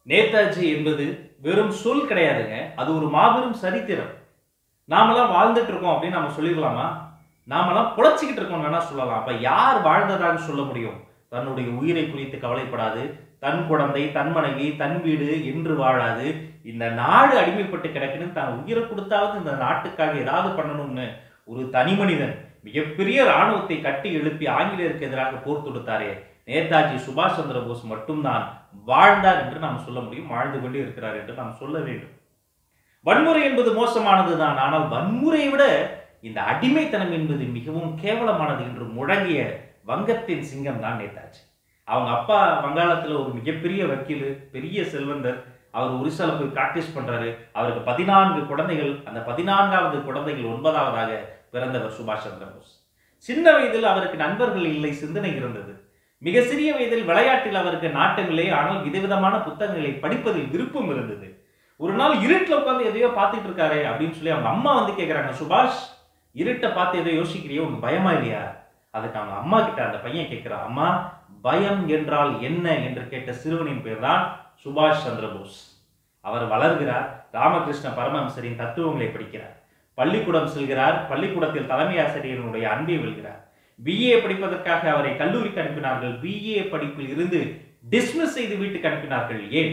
நேதாஜி என்பது வெறும் சொல் கிடையாதுங்க அது ஒரு மாபெரும் சரித்திரம் நாமெல்லாம் வாழ்ந்துட்டு இருக்கோம் அப்படின்னு நம்ம சொல்லிடலாமா நாமெல்லாம் புழைச்சிக்கிட்டு இருக்கோம் வேணா சொல்லலாம் அப்ப யார் வாழ்ந்ததாக சொல்ல முடியும் தன்னுடைய உயிரை குறித்து கவலைப்படாது தன் குழந்தை தன் மனைவி தன் வீடு என்று வாழாது இந்த நாடு அடிமைப்பட்டு கிடக்குன்னு தான் உயிரை கொடுத்தாவது இந்த நாட்டுக்காக ஏதாவது பண்ணணும்னு ஒரு தனி மனிதன் மிகப்பெரிய ராணுவத்தை கட்டி எழுப்பி ஆங்கிலேயருக்கு எதிராக போர் தொடுத்தாரே நேதாஜி சுபாஷ் சந்திர போஸ் மட்டும்தான் வாழ்ந்தார் என்று நாம் சொல்ல முடியும் வாழ்ந்து கொண்டே இருக்கிறார் என்று நாம் சொல்ல வேண்டும் வன்முறை என்பது மோசமானதுதான் ஆனால் வன்முறையை விட இந்த அடிமைத்தனம் என்பது மிகவும் கேவலமானது என்று முழங்கிய வங்கத்தின் சிங்கம் தான் நேதாஜி அவங்க அப்பா வங்காளத்துல ஒரு மிகப்பெரிய வக்கீல் பெரிய செல்வந்தர் அவர் ஒரிசால போய் பிராக்டிஸ் பண்றாரு அவருக்கு பதினான்கு குழந்தைகள் அந்த பதினான்காவது குழந்தைகள் ஒன்பதாவதாக பிறந்தவர் சுபாஷ் சந்திர போஸ் சின்ன வயதில் அவருக்கு நண்பர்கள் இல்லை சிந்தனை இருந்தது மிக சிறிய வயதில் விளையாட்டில் அவருக்கு நாட்டமில்லை ஆனால் விதவிதமான புத்தகங்களை படிப்பதில் விருப்பம் இருந்தது ஒரு நாள் இருட்டில் உட்காந்து எதையோ பார்த்துட்டு இருக்காரு அப்படின்னு சொல்லி அவங்க அம்மா வந்து கேட்குறாங்க சுபாஷ் இருட்டை பார்த்து எதோ யோசிக்கிறியோ உனக்கு பயமா இல்லையா அதுக்கு அவங்க அம்மா கிட்ட அந்த பையன் கேட்கிறான் அம்மா பயம் என்றால் என்ன என்று கேட்ட சிறுவனின் பேர் தான் சுபாஷ் சந்திர போஸ் அவர் வளர்கிறார் ராமகிருஷ்ண பரமஹம்சரின் தத்துவங்களை படிக்கிறார் பள்ளிக்கூடம் செல்கிறார் பள்ளிக்கூடத்தில் தலைமை ஆசிரியர்களுடைய அன்பை வெல்கிறார் பிஏ படிப்பதற்காக அவரை கல்லூரிக்கு அனுப்பினார்கள் பிஏ படிப்பில் இருந்து டிஸ்மிஸ் செய்து வீட்டுக்கு அனுப்பினார்கள் ஏன்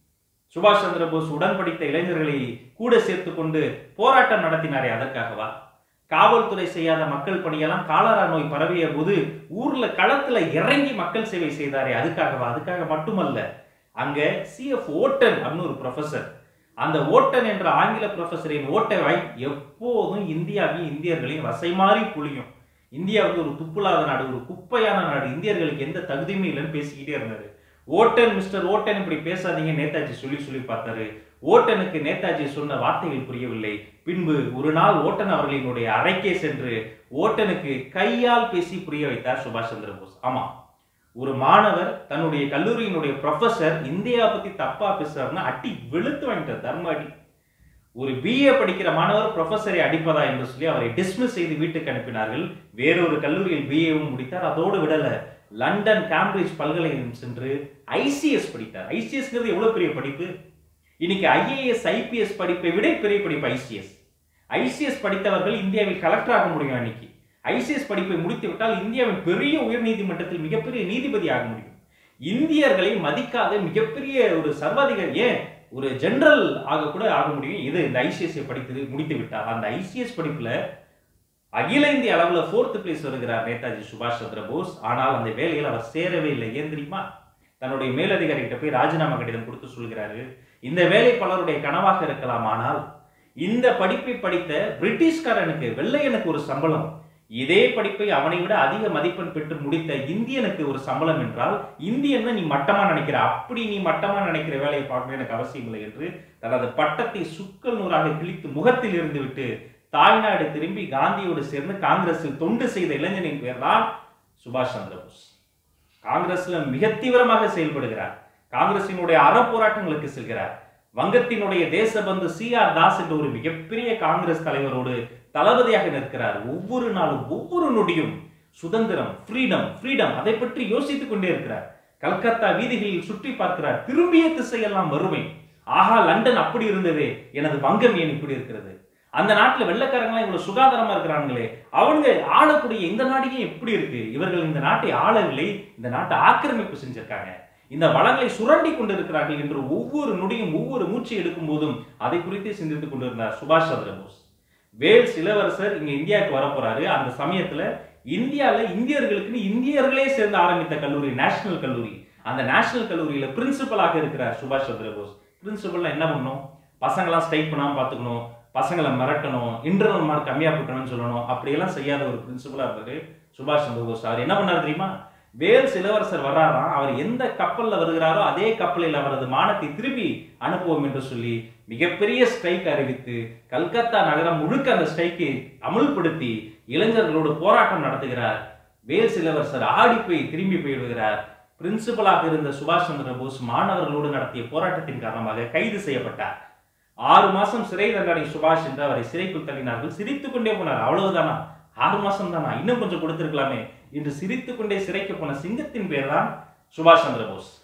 சுபாஷ் சந்திர போஸ் உடன் படித்த இளைஞர்களை கூட சேர்த்து கொண்டு போராட்டம் நடத்தினாரே அதற்காகவா காவல்துறை செய்யாத மக்கள் பணியெல்லாம் காலரா நோய் பரவிய போது ஊர்ல களத்துல இறங்கி மக்கள் சேவை செய்தாரே அதுக்காகவா அதுக்காக மட்டுமல்ல அங்க சிஎஃப் ஓட்டன் அப்படின்னு ஒரு ப்ரொஃபசர் அந்த ஓட்டன் என்ற ஆங்கில ப்ரொஃபஸரின் ஓட்டை வாய் எப்போதும் இந்தியாவையும் இந்தியர்களையும் வசைமாறி புளியும் இந்தியா வந்து ஒரு துப்புலாத நாடு ஒரு குப்பையான நாடு இந்தியர்களுக்கு எந்த தகுதியுமே இல்லைன்னு பேசிக்கிட்டே இருந்தாரு ஓட்டன் மிஸ்டர் ஓட்டன் இப்படி பேசாதீங்க நேதாஜி சொல்லி சொல்லி பார்த்தாரு ஓட்டனுக்கு நேதாஜி சொன்ன வார்த்தைகள் புரியவில்லை பின்பு ஒரு நாள் ஓட்டன் அவர்களினுடைய அறைக்கே சென்று ஓட்டனுக்கு கையால் பேசி புரிய வைத்தார் சுபாஷ் சந்திர போஸ் ஆமா ஒரு மாணவர் தன்னுடைய கல்லூரியினுடைய ப்ரொஃபசர் இந்தியா பத்தி தப்பா பேசுறாருன்னா அடி வெளுத்து வாங்கிட்டார் தர்ம அடி ஒரு பிஏ படிக்கிற மாணவர் ப்ரொஃபஸரை அடிப்பதா என்று சொல்லி அவரை டிஸ்மிஸ் செய்து வீட்டுக்கு அனுப்பினார்கள் வேறொரு கல்லூரியில் பிஏவும் முடித்தார் அதோடு விடல லண்டன் கேம்பிரிட்ஜ் பல்கலைக்கழகம் சென்று ஐசிஎஸ் படித்தார் ஐசிஎஸ்ங்கிறது எவ்வளவு பெரிய படிப்பு இன்னைக்கு ஐஏஎஸ் ஐபிஎஸ் படிப்பை விட பெரிய படிப்பு ஐசிஎஸ் ஐசிஎஸ் படித்தவர்கள் இந்தியாவில் கலெக்டர் ஆக முடியும் அன்னைக்கு ஐசிஎஸ் படிப்பை முடித்து விட்டால் இந்தியாவின் பெரிய உயர் நீதிமன்றத்தில் மிகப்பெரிய நீதிபதி ஆக முடியும் இந்தியர்களை மதிக்காத மிகப்பெரிய ஒரு சர்வாதிகாரி ஏன் ஒரு ஜெனரல் ஆக கூட ஆக முடியும் இது இந்த ஐசிஎஸ் படித்து முடித்து விட்டார் அந்த ஐசிஎஸ் படிப்புல அகில இந்திய அளவுல ஃபோர்த் பிளேஸ் வருகிறார் நேதாஜி சுபாஷ் சந்திர போஸ் ஆனால் அந்த வேலையில் அவர் சேரவே இல்லை ஏன் தெரியுமா தன்னுடைய மேலதிகாரி கிட்ட போய் ராஜினாமா கடிதம் கொடுத்து சொல்கிறாரு இந்த வேலை பலருடைய கனவாக இருக்கலாம் ஆனால் இந்த படிப்பை படித்த பிரிட்டிஷ்காரனுக்கு வெள்ளையனுக்கு ஒரு சம்பளம் இதே படிப்பை அவனை விட அதிக மதிப்பெண் பெற்று முடித்த இந்தியனுக்கு ஒரு சம்பளம் என்றால் இந்தியன் நீ மட்டமா நினைக்கிற அப்படி நீ மட்டமா நினைக்கிற வேலையை பார்க்கணும் எனக்கு அவசியம் இல்லை என்று தனது பட்டத்தை சுக்கல் நூறாக கிழித்து முகத்தில் இருந்து விட்டு தாய்நாடு திரும்பி காந்தியோடு சேர்ந்து காங்கிரஸில் தொண்டு செய்த இளைஞனின் பேர் தான் சுபாஷ் சந்திர போஸ் காங்கிரஸ்ல மிக தீவிரமாக செயல்படுகிறார் காங்கிரசினுடைய அறப்போராட்டங்களுக்கு செல்கிறார் வங்கத்தினுடைய தேசபந்து சி ஆர் தாஸ் என்ற ஒரு மிகப்பெரிய காங்கிரஸ் தலைவரோடு தளபதியாக நிற்கிறார் ஒவ்வொரு நாளும் ஒவ்வொரு நொடியும் சுதந்திரம் ஃப்ரீடம் ஃப்ரீடம் அதை பற்றி யோசித்துக் கொண்டே இருக்கிறார் கல்கத்தா வீதிகளில் சுற்றி பார்க்கிறார் திரும்பிய திசையெல்லாம் வறுமை ஆஹா லண்டன் அப்படி இருந்ததே எனது வங்கம் ஏன் இப்படி இருக்கிறது அந்த நாட்டுல வெள்ளக்காரங்களாம் இவ்வளவு சுகாதாரமா இருக்கிறாங்களே அவங்க ஆளக்கூடிய இந்த நாடையே எப்படி இருக்கு இவர்கள் இந்த நாட்டை ஆளவில்லை இந்த நாட்டை ஆக்கிரமிப்பு செஞ்சிருக்காங்க இந்த வளங்களை சுரண்டி கொண்டிருக்கிறார்கள் என்று ஒவ்வொரு நொடியும் ஒவ்வொரு மூச்சை எடுக்கும் போதும் அதை குறித்தே சிந்தித்துக் கொண்டிருந்தார் சுபாஷ் சந்திர போஸ் வேல்ஸ் இளவரசர் இங்க இந்தியாவுக்கு வரப்போறாரு அந்த சமயத்துல இந்தியால இந்தியர்களுக்குன்னு இந்தியர்களே சேர்ந்து ஆரம்பித்த கல்லூரி நேஷனல் கல்லூரி அந்த நேஷனல் கல்லூரியில பிரின்சிபலாக இருக்கிறார் சுபாஷ் சந்திர போஸ் பிரின்சிபல்ல என்ன பண்ணும் பசங்களாம் ஸ்ட்ரைக் பண்ணாம பாத்துக்கணும் பசங்களை மிரட்டணும் இன்டர்னல் மார்க் கம்மியா போட்டணும்னு சொல்லணும் அப்படியெல்லாம் செய்யாத ஒரு பிரின்சிபலா இருந்தாரு சுபாஷ் சந்திர போஸ் அவர் என்ன பண்ணாரு தெரியுமா வேல்ஸ் இளவரசர் வர்றாராம் அவர் எந்த கப்பல்ல வருகிறாரோ அதே கப்பலில் அவரது மானத்தை திருப்பி அனுப்புவோம் என்று சொல்லி மிகப்பெரிய ஸ்ட்ரைக் அறிவித்து கல்கத்தா நகரம் முழுக்க அந்த ஸ்ட்ரைக்கை அமுல்படுத்தி இளைஞர்களோடு போராட்டம் நடத்துகிறார் வேல்ஸ் இளவரசர் ஆடி போய் திரும்பி போய்விடுகிறார் பிரின்சிபலாக இருந்த சுபாஷ் சந்திர போஸ் மாணவர்களோடு நடத்திய போராட்டத்தின் காரணமாக கைது செய்யப்பட்டார் ஆறு மாசம் சிறை தண்டனை சுபாஷ் என்று அவரை சிறைக்குள் தள்ளினார்கள் சிரித்துக் கொண்டே போனார் அவ்வளவுதானா ஆறு மாசம் தானா இன்னும் கொஞ்சம் கொடுத்திருக்கலாமே என்று சிரித்துக் கொண்டே சிறைக்கு போன சிங்கத்தின் பேர் தான் சுபாஷ் சந்திர போஸ்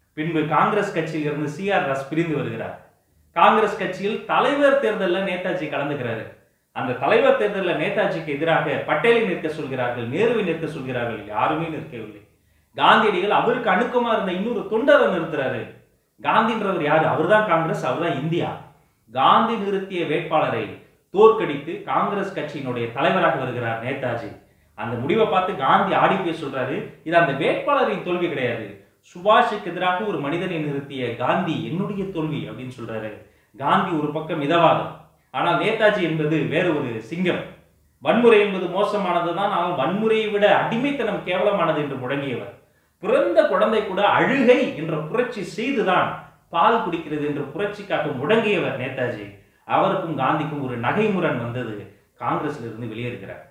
பின்பு காங்கிரஸ் கட்சியில் இருந்து சி ஆர் தாஸ் பிரிந்து வருகிறார் காங்கிரஸ் கட்சியில் தலைவர் தேர்தலில் நேதாஜி கலந்துக்கிறாரு அந்த தலைவர் தேர்தலில் நேதாஜிக்கு எதிராக பட்டேலை நிற்க சொல்கிறார்கள் நேருவை நிற்க சொல்கிறார்கள் யாருமே நிற்கவில்லை காந்தியடிகள் அவருக்கு அணுக்கமா இருந்த இன்னொரு தொண்டரை நிறுத்துறாரு காந்தின்றவர் யாரு அவர்தான் காங்கிரஸ் அவர்தான் இந்தியா காந்தி நிறுத்திய வேட்பாளரை தோற்கடித்து காங்கிரஸ் கட்சியினுடைய தலைவராக வருகிறார் நேதாஜி அந்த முடிவை பார்த்து காந்தி ஆடி போய் சொல்றாரு இது அந்த வேட்பாளரின் தோல்வி கிடையாது சுபாஷுக்கு எதிராக ஒரு மனிதனை நிறுத்திய காந்தி என்னுடைய தோல்வி அப்படின்னு சொல்றாரு காந்தி ஒரு பக்கம் மிதவாதம் ஆனால் நேதாஜி என்பது வேற ஒரு சிங்கம் வன்முறை என்பது மோசமானதுதான் ஆனால் வன்முறையை விட அடிமைத்தனம் கேவலமானது என்று முழங்கியவர் பிறந்த குழந்தை கூட அழுகை என்ற புரட்சி செய்துதான் பால் குடிக்கிறது என்ற புரட்சிக்காக முழங்கியவர் நேதாஜி அவருக்கும் காந்திக்கும் ஒரு நகைமுரண் வந்தது காங்கிரஸ்ல இருந்து வெளியேறுகிறார்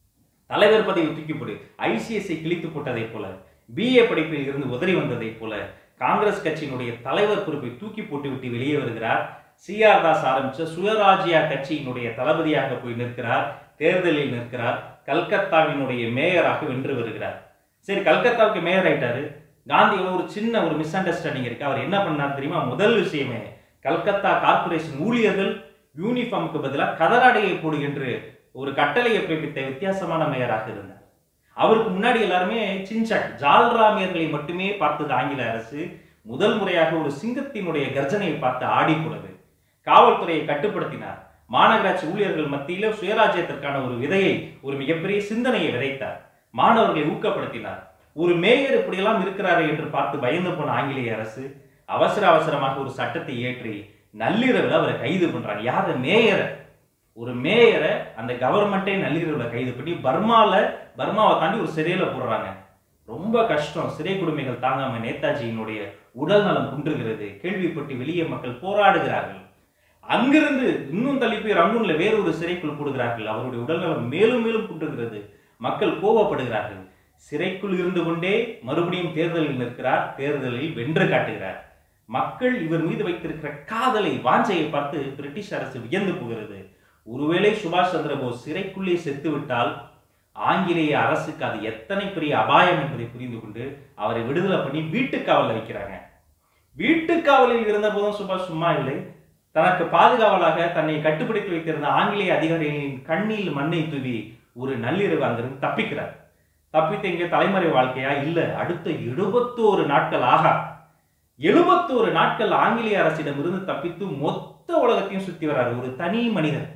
தலைவர் பதவி தூக்கி போடு ஐசிஎஸ்ஐ கிழித்து போட்டதைப் போல பிஏ படிப்பில் இருந்து உதறி வந்ததைப் போல காங்கிரஸ் கட்சியினுடைய தலைவர் பொறுப்பை தூக்கி போட்டு விட்டு வெளியே வருகிறார் சி ஆர் தாஸ் ஆரம்பிச்ச சுயராஜ்யா கட்சியினுடைய தளபதியாக போய் நிற்கிறார் தேர்தலில் நிற்கிறார் கல்கத்தாவினுடைய மேயராக வென்று வருகிறார் சரி கல்கத்தாவுக்கு மேயர் ஆயிட்டாரு காந்தியோட ஒரு சின்ன ஒரு மிஸ் அண்டர்ஸ்டாண்டிங் இருக்கு அவர் என்ன பண்ணார் தெரியுமா முதல் விஷயமே கல்கத்தா கார்ப்பரேஷன் ஊழியர்கள் யூனிஃபார்முக்கு பதிலாக கதராடையை போடு என்று ஒரு கட்டளையை பிறப்பித்த வித்தியாசமான மேயராக இருந்தார் அவருக்கு முன்னாடி எல்லாருமே சின்சாக் ஜால்ராமியர்களை மட்டுமே பார்த்தது ஆங்கில அரசு முதல் முறையாக ஒரு சிங்கத்தினுடைய கர்ஜனையை பார்த்து ஆடி போனது காவல்துறையை கட்டுப்படுத்தினார் மாநகராட்சி ஊழியர்கள் மத்தியில சுயராஜ்யத்திற்கான ஒரு விதையை ஒரு மிகப்பெரிய சிந்தனையை விதைத்தார் மாணவர்களை ஊக்கப்படுத்தினார் ஒரு மேயர் இப்படியெல்லாம் இருக்கிறாரு என்று பார்த்து பயந்து போன ஆங்கிலேய அரசு அவசர அவசரமாக ஒரு சட்டத்தை இயற்றி நள்ளிரவில் அவரை கைது பண்றாங்க யார மேயரை ஒரு மேயரை அந்த கவர்மெண்ட்டே நள்ளிரவில் கைது பண்ணி பர்மால பர்மாவை தாண்டி ஒரு சிறையில போடுறாங்க ரொம்ப கஷ்டம் சிறை கொடுமைகள் தாங்காம நேதாஜியினுடைய உடல் நலம் குன்றுகிறது கேள்விப்பட்டு வெளியே மக்கள் போராடுகிறார்கள் அங்கிருந்து இன்னும் தள்ளி போய் ரங்கூன்ல வேற ஒரு சிறைக்குள் போடுகிறார்கள் அவருடைய உடல்நலம் மேலும் மேலும் குன்றுகிறது மக்கள் கோபப்படுகிறார்கள் சிறைக்குள் இருந்து கொண்டே மறுபடியும் தேர்தலில் நிற்கிறார் தேர்தலில் வென்று காட்டுகிறார் மக்கள் இவர் மீது வைத்திருக்கிற காதலை வாஞ்சையை பார்த்து பிரிட்டிஷ் அரசு வியந்து போகிறது ஒருவேளை சுபாஷ் சந்திர போஸ் சிறைக்குள்ளே செத்து விட்டால் ஆங்கிலேய அரசுக்கு அது எத்தனை பெரிய அபாயம் என்பதை புரிந்து கொண்டு அவரை விடுதலை பண்ணி வீட்டுக்காவல் வைக்கிறாங்க வீட்டுக்காவலில் இருந்த போதும் சுபாஷ் சும்மா இல்லை தனக்கு பாதுகாவலாக தன்னை கட்டுப்படுத்தி வைத்திருந்த ஆங்கிலேய அதிகாரிகளின் கண்ணில் மண்ணை தூவி ஒரு நள்ளிரவு அங்கிருந்து தப்பிக்கிறார் தப்பித்து இங்கே தலைமுறை வாழ்க்கையா இல்ல அடுத்த எழுபத்தோரு நாட்கள் ஆகா எழுபத்தோரு நாட்கள் ஆங்கிலேய அரசிடமிருந்து தப்பித்து மொத்த உலகத்தையும் சுத்தி வராரு ஒரு தனி மனிதன்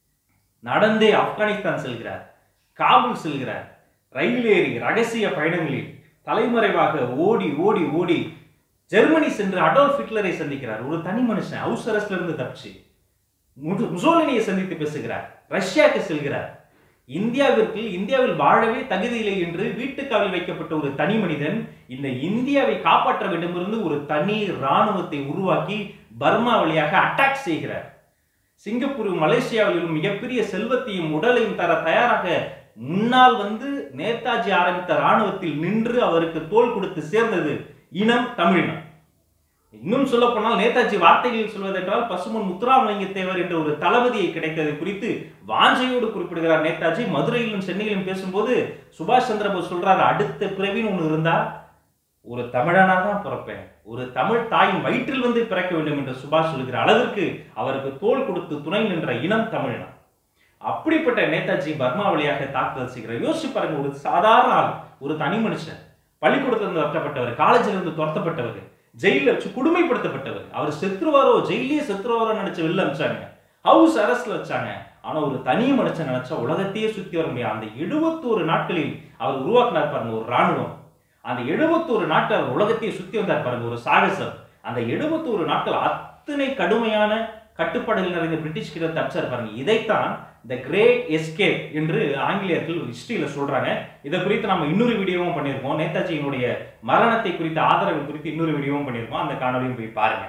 நடந்தே ஆப்கானிஸ்தான் செல்கிறார் காபூல் செல்கிறார் ரயில் ஏறி ரகசிய பயணங்களில் தலைமறைவாக ஓடி ஓடி ஓடி ஜெர்மனி சென்று அடோல்ஃப் ஹிட்லரை சந்திக்கிறார் ஒரு தனி மனுஷன் ஹவுஸ் அரஸ்ட்ல இருந்து தப்பிச்சு முது- முசோலினியை சந்தித்து பேசுகிறார் ரஷ்யாவுக்கு செல்கிறார் இந்தியாவிற்கு இந்தியாவில் வாழவே தகுதியில்லை என்று வீட்டுக்காவல் வைக்கப்பட்ட ஒரு தனி மனிதன் இந்த இந்தியாவை காப்பாற்ற வேண்டுமிருந்து ஒரு தனி ராணுவத்தை உருவாக்கி பர்மா வழியாக அட்டாக் செய்கிறார் சிங்கப்பூரும் மலேசியாவிலும் மிகப்பெரிய செல்வத்தையும் உடலையும் தர தயாராக முன்னால் வந்து நேதாஜி ஆரம்பித்த ராணுவத்தில் நின்று அவருக்கு தோள் கொடுத்து சேர்ந்தது இனம் தமிழினம் இன்னும் சொல்ல போனால் நேதாஜி வார்த்தைகளில் சொல்வதென்றால் பசுமன் முத்துராமலிங்க தேவர் என்ற ஒரு தளபதியை கிடைத்தது குறித்து வாஞ்சையோடு குறிப்பிடுகிறார் நேதாஜி மதுரையிலும் சென்னையிலும் பேசும்போது சுபாஷ் சந்திர போஸ் சொல்றாரு அடுத்த பிறவின்னு ஒண்ணு இருந்தா ஒரு தமிழனா தான் பிறப்பேன் ஒரு தமிழ் தாயின் வயிற்றில் வந்து பிறக்க வேண்டும் என்று சுபாஷ் சொல்கிற அளவிற்கு அவருக்கு தோள் கொடுத்து துணை நின்ற இனம் தமிழினம் அப்படிப்பட்ட நேதாஜி பர்மா வழியாக தாக்குதல் செய்கிறார் யோசிச்சு பாருங்க ஒரு சாதாரண ஆள் ஒரு தனி மனுஷன் பள்ளிக்கூடத்துல இருந்து துரத்தப்பட்டவர் காலேஜ்ல இருந்து துரத்தப்பட்டவர் ஜெயில வச்சு கொடுமைப்படுத்தப்பட்டவர் அவர் செத்துருவாரோ ஜெயிலே செத்துருவாரோ நினைச்சு வெளில அனுப்பிச்சாங்க ஹவுஸ் அரஸ்ட்ல வச்சாங்க ஆனா ஒரு தனி மனுஷன் நினைச்சா உலகத்தையே சுத்தி வர முடியும் அந்த எழுபத்தோரு நாட்களில் அவர் உருவாக்கினார் பாருங்க ஒரு ராணுவம் அந்த எழுபத்தோரு நாட்கள் அவர் உலகத்தையே சுத்தி வந்தார் பாருங்க ஒரு சாகசம் அந்த எழுபத்தோரு நாட்கள் அத்தனை கடுமையான கட்டுப்பாடுகள் நிறைந்த பிரிட்டிஷ் கிட்ட தப்பிச்சார் பாருங்க இதைத்தான் த கிரேட் எஸ்கேப் என்று ஆங்கிலேயர்கள் ஹிஸ்டரியில சொல்றாங்க இதை குறித்து நம்ம இன்னொரு வீடியோவும் பண்ணியிருக்கோம் நேதாஜியினுடைய மரணத்தை குறித்த ஆதரவு குறித்து இன்னொரு வீடியோவும் பண்ணியிருக்கோம் அந்த காணொலியும் போய் பாருங்க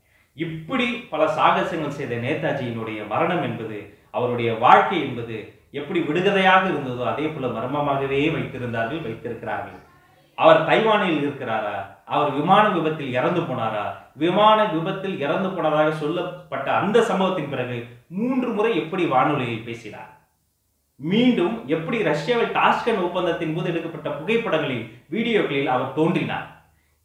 இப்படி பல சாகசங்கள் செய்த நேதாஜியினுடைய மரணம் என்பது அவருடைய வாழ்க்கை என்பது எப்படி விடுகதையாக இருந்ததோ அதே போல மர்மமாகவே வைத்திருந்தார்கள் வைத்திருக்கிறார்கள் அவர் தைவானில் இருக்கிறாரா அவர் விமான விபத்தில் இறந்து போனாரா விமான விபத்தில் இறந்து போனதாக சொல்லப்பட்ட அந்த சம்பவத்தின் பிறகு மூன்று முறை எப்படி வானொலியில் பேசினார் மீண்டும் எப்படி ரஷ்யாவில் டாஸ்கன் ஒப்பந்தத்தின் போது எடுக்கப்பட்ட புகைப்படங்களில் வீடியோக்களில் அவர் தோன்றினார்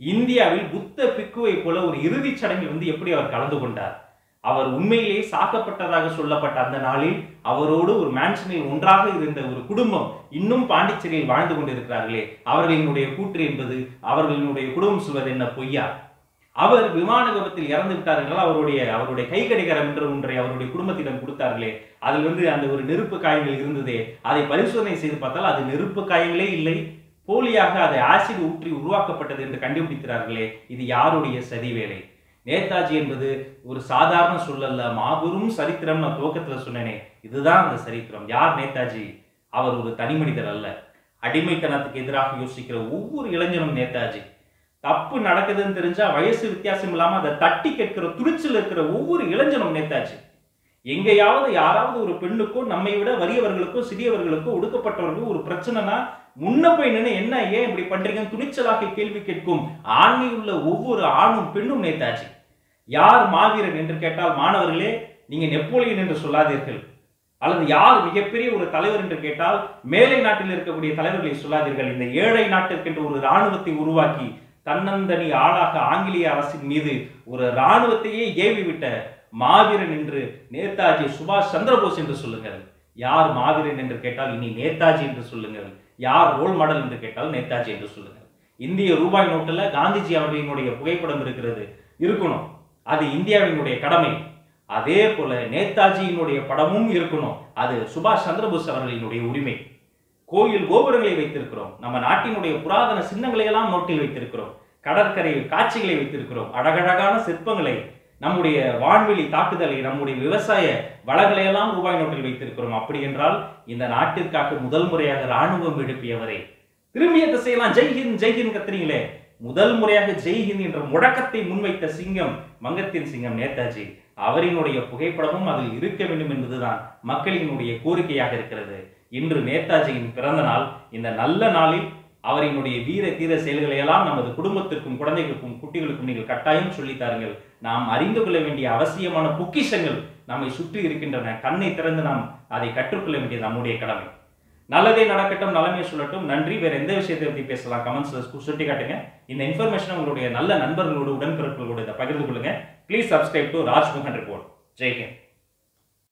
இந்தியாவில் புத்த பிக்குவை போல ஒரு இறுதிச் சடங்கில் வந்து எப்படி அவர் கலந்து கொண்டார் அவர் உண்மையிலேயே சாக்கப்பட்டதாக சொல்லப்பட்ட அந்த நாளில் அவரோடு ஒரு மேன்ஷனில் ஒன்றாக இருந்த ஒரு குடும்பம் இன்னும் பாண்டிச்சேரியில் வாழ்ந்து கொண்டிருக்கிறார்களே அவர்களினுடைய கூற்று என்பது அவர்களினுடைய குடும்பம் சொல்வது என்ன பொய்யா அவர் விமான விபத்தில் இறந்து விட்டார்கள் அவருடைய அவருடைய கை கடிகாரம் என்ற ஒன்றை அவருடைய குடும்பத்திடம் கொடுத்தார்களே அதில் வந்து அந்த ஒரு நெருப்பு காயங்கள் இருந்ததே அதை பரிசோதனை செய்து பார்த்தால் அது நெருப்பு காயங்களே இல்லை போலியாக அதை ஆசிட் ஊற்றி உருவாக்கப்பட்டது என்று கண்டுபிடிக்கிறார்களே இது யாருடைய சதி வேலை நேதாஜி என்பது ஒரு சாதாரண சொல்லல்ல மாபெரும் சரித்திரம் நான் துவக்கத்துல சொன்னேனே இதுதான் அந்த சரித்திரம் யார் நேதாஜி அவர் ஒரு தனி மனிதர் அல்ல அடிமைத்தனத்துக்கு எதிராக யோசிக்கிற ஒவ்வொரு இளைஞனும் நேதாஜி தப்பு நடக்குதுன்னு தெரிஞ்சா வயசு வித்தியாசம் இல்லாம அதை தட்டி கேட்கிற துணிச்சல் இருக்கிற ஒவ்வொரு இளைஞனும் நேதாஜி எங்கேயாவது யாராவது ஒரு பெண்ணுக்கோ நம்மை விட வறியவர்களுக்கோ சிறியவர்களுக்கோ ஒடுக்கப்பட்டவர்களுக்கோ ஒரு பிரச்சனைனா முன்ன போய் நின்று என்ன ஏன் இப்படி பண்றீங்க துணிச்சலாக கேள்வி கேட்கும் ஆண்மை உள்ள ஒவ்வொரு ஆணும் பெண்ணும் நேதாஜி யார் மாவீரன் என்று கேட்டால் மாணவர்களே நீங்க நெப்போலியன் என்று சொல்லாதீர்கள் அல்லது யார் மிகப்பெரிய ஒரு தலைவர் என்று கேட்டால் மேலை நாட்டில் இருக்கக்கூடிய தலைவர்களை சொல்லாதீர்கள் இந்த ஏழை நாட்டிற்கென்று ஒரு இராணுவத்தை உருவாக்கி தன்னந்தனி ஆளாக ஆங்கிலேய அரசின் மீது ஒரு இராணுவத்தையே ஏவி விட்ட மாவீரன் என்று நேதாஜி சுபாஷ் சந்திரபோஸ் என்று சொல்லுங்கள் யார் மாவீரன் என்று கேட்டால் இனி நேதாஜி என்று சொல்லுங்கள் யார் ரோல் மாடல் என்று கேட்டால் நேதாஜி என்று சொல்லுங்கள் இந்திய ரூபாய் நோட்டுல காந்திஜி அவர்களினுடைய புகைப்படம் இருக்கிறது இருக்கணும் அது இந்தியாவினுடைய கடமை அதே போல நேதாஜியினுடைய படமும் இருக்கணும் அது சுபாஷ் சந்திரபோஸ் அவர்களினுடைய உரிமை கோயில் கோபுரங்களை வைத்திருக்கிறோம் நம்ம நாட்டினுடைய புராதன சின்னங்களை எல்லாம் நோட்டில் வைத்திருக்கிறோம் கடற்கரை காட்சிகளை வைத்திருக்கிறோம் அழகழகான சிற்பங்களை நம்முடைய வான்வெளி தாக்குதலை நம்முடைய விவசாய வளங்களை எல்லாம் ரூபாய் நோட்டில் வைத்திருக்கிறோம் அப்படி என்றால் இந்த நாட்டிற்காக முதல் முறையாக ராணுவம் எழுப்பியவரே திரும்பிய திசையெல்லாம் ஜெய்ஹிந்த் ஜெய்ஹிந்த் கத்துறீங்களே முதல் முறையாக ஜெய்ஹிந்த் என்ற முழக்கத்தை முன்வைத்த சிங்கம் மங்கத்தின் சிங்கம் நேதாஜி அவரினுடைய புகைப்படமும் அதில் இருக்க வேண்டும் என்பதுதான் மக்களினுடைய கோரிக்கையாக இருக்கிறது இன்று நேதாஜியின் பிறந்த நாள் இந்த நல்ல நாளில் அவரினுடைய வீர தீர செயல்களை எல்லாம் நமது குடும்பத்திற்கும் குழந்தைகளுக்கும் குட்டிகளுக்கும் நீங்கள் கட்டாயம் சொல்லித் தாருங்கள் நாம் அறிந்து கொள்ள வேண்டிய அவசியமான பொக்கிஷங்கள் நம்மை சுற்றி இருக்கின்றன கண்ணை திறந்து நாம் அதை கற்றுக்கொள்ள வேண்டியது நம்முடைய கடமை நல்லதே நடக்கட்டும் நலமே சொல்லட்டும் நன்றி வேற எந்த விஷயத்தை பத்தி பேசலாம் கமெண்ட்ஸ்ல சுட்டி காட்டுங்க இந்த இன்ஃபர்மேஷன் உங்களுடைய நல்ல நண்பர்களோடு உடன்பிறப்புகளோடு இதை பகிர்ந்து கொள்ளுங்க please subscribe to Rajmohan report Jai Hind